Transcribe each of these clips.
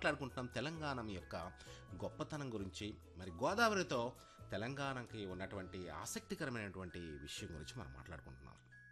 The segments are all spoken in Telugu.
మాట్లాడుకుంటున్నాం తెలంగాణ యొక్క గొప్పతనం గురించి మరి గోదావరితో తెలంగాణకి ఉన్నటువంటి ఆసక్తికరమైనటువంటి విషయం గురించి మనం మాట్లాడుకుంటున్నాం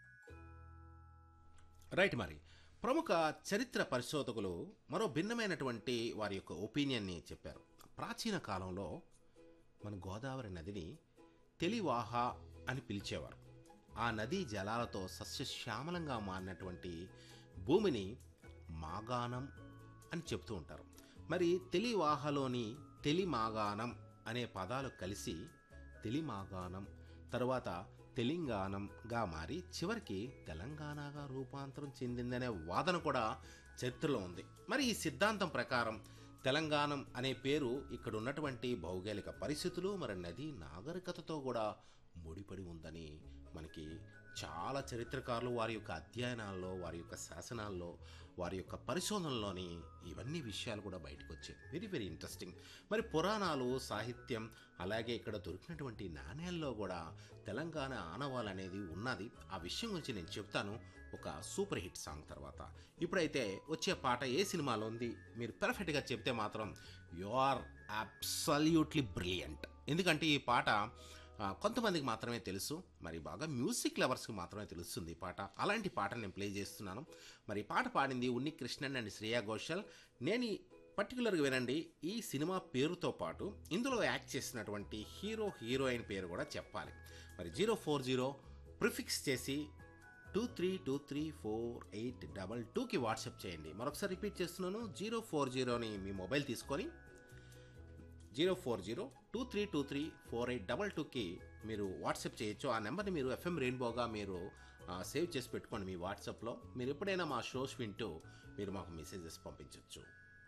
రైట్ మరి ప్రముఖ చరిత్ర పరిశోధకులు మరో భిన్నమైనటువంటి వారి యొక్క ఒపీనియన్ని చెప్పారు ప్రాచీన కాలంలో మన గోదావరి నదిని తెలివాహ అని పిలిచేవారు ఆ నదీ జలాలతో సస్యశ్యామలంగా మారినటువంటి భూమిని మాగాణం అని చెప్తూ ఉంటారు మరి తెలివాహలోని తెలిమాగాణం అనే పదాలు కలిసి తెలిమాగాణం తరువాత తెలంగాణంగా మారి చివరికి తెలంగాణగా రూపాంతరం చెందిందనే వాదన కూడా చరిత్రలో ఉంది మరి ఈ సిద్ధాంతం ప్రకారం తెలంగాణం అనే పేరు ఇక్కడ ఉన్నటువంటి భౌగోళిక పరిస్థితులు మరి నది నాగరికతతో కూడా ముడిపడి ఉందని మనకి చాలా చరిత్రకారులు వారి యొక్క అధ్యయనాల్లో వారి యొక్క శాసనాల్లో వారి యొక్క పరిశోధనలోని ఇవన్నీ విషయాలు కూడా బయటకు వచ్చాయి వెరీ వెరీ ఇంట్రెస్టింగ్ మరి పురాణాలు సాహిత్యం అలాగే ఇక్కడ దొరికినటువంటి నాణ్యాల్లో కూడా తెలంగాణ ఆనవాళ్ళు అనేది ఉన్నది ఆ విషయం గురించి నేను చెప్తాను ఒక సూపర్ హిట్ సాంగ్ తర్వాత ఇప్పుడైతే వచ్చే పాట ఏ సినిమాలో ఉంది మీరు పెర్ఫెక్ట్గా చెప్తే మాత్రం యు ఆర్ అబ్సల్యూట్లీ బ్రిలియంట్ ఎందుకంటే ఈ పాట ఆ, కొంతమందికి మాత్రమే తెలుసు మరి బాగా మ్యూజిక్ లవర్స్కి మాత్రమే తెలుస్తుంది ఈ పాట అలాంటి పాటను నేను ప్లే చేస్తున్నాను మరి ఈ పాట పాడింది ఉన్ని కృష్ణన్ అండ్ శ్రేయా ఘోషల్ నేను ఈ పర్టికులర్గా వినండి ఈ సినిమా పేరుతో పాటు ఇందులో యాక్ట్ చేసినటువంటి హీరో హీరోయిన్ పేరు కూడా చెప్పాలి మరి జీరో ఫోర్ జీరో ప్రిఫిక్స్ చేసి two three two three four eight double టూకి వాట్సాప్ చేయండి మరొకసారి రిపీట్ చేస్తున్నాను జీరో ఫోర్ జీరోని మీ మొబైల్ తీసుకొని zero four zero two three two three four eight double టూకి మీరు వాట్సాప్ చేయొచ్చు ఆ నెంబర్ని మీరు ఎఫ్ఎం రెయిన్బోగా మీరు ఆ, సేవ్ చేసి పెట్టుకోండి మీ వాట్సాప్లో మీరు ఎప్పుడైనా మా షోస్ వింటూ మీరు మాకు మెసేజెస్ పంపించవచ్చు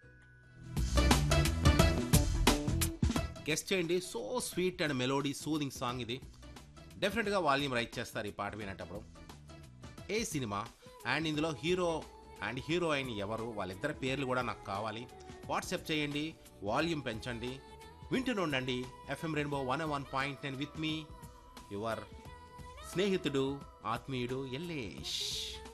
గెస్ట్ చేయండి so sweet and melody soothing song ఇది డెఫినెట్గా వాల్యూమ్ రైట్ చేస్తారు ఈ పాట వినేటప్పుడు ఏ సినిమా అండ్ ఇందులో హీరో అండ్ హీరోయిన్ ఎవరు వాళ్ళిద్దరి పేర్లు కూడా నాకు కావాలి వాట్సాప్ చేయండి వాల్యూమ్ పెంచండి వింటూనే ఉండండి FM rainbow one one point nine with మీ యువర్ స్నేహితుడు ఆత్మీయుడు ఎల్లేష్